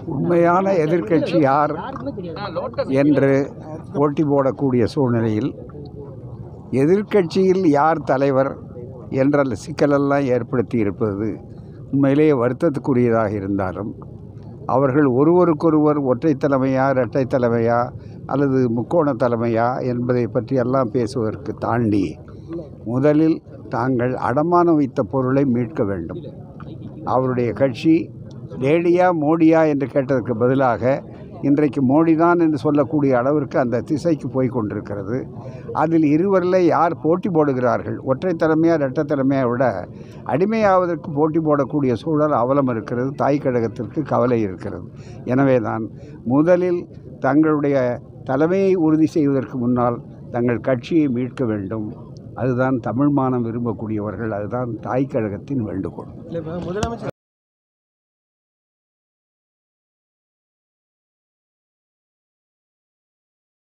உண்மையான எதிர்க்கட்சி யார் என்று போட்டி போடக்கூடிய சூழ்நிலையில் எதிர்க்கட்சியில் யார் தலைவர் என்ற சிக்கலெல்லாம் ஏற்படுத்தி இருப்பது உண்மையிலேயே வருத்தத்துக்குரியதாக இருந்தாலும் அவர்கள் ஒருவருக்கொருவர் ஒற்றை தலைமையா இரட்டை தலைமையா அல்லது முக்கோண தலைமையா என்பதை பற்றியெல்லாம் பேசுவதற்கு தாண்டி முதலில் தாங்கள் அடமானம் வைத்த பொருளை மீட்க வேண்டும் அவருடைய கட்சி லேடியா மோடியா என்று கேட்டதற்கு பதிலாக இன்றைக்கு மோடி தான் என்று சொல்லக்கூடிய அளவிற்கு அந்த திசைக்கு போய் கொண்டிருக்கிறது அதில் இருவரில் யார் போட்டி போடுகிறார்கள் ஒற்றை தலைமையாக இரட்டை தலைமையை விட அடிமையாவதற்கு போட்டி போடக்கூடிய சூழல் அவலம் இருக்கிறது தாய் கழகத்திற்கு கவலை இருக்கிறது எனவே தான் முதலில் தங்களுடைய தலைமையை உறுதி செய்வதற்கு முன்னால் தங்கள் கட்சியை மீட்க வேண்டும் அதுதான் தமிழ் மானம் விரும்பக்கூடியவர்கள் அதுதான் தாய் கழகத்தின் வேண்டுகோள் இல்லை இப்போ முதலமைச்சர்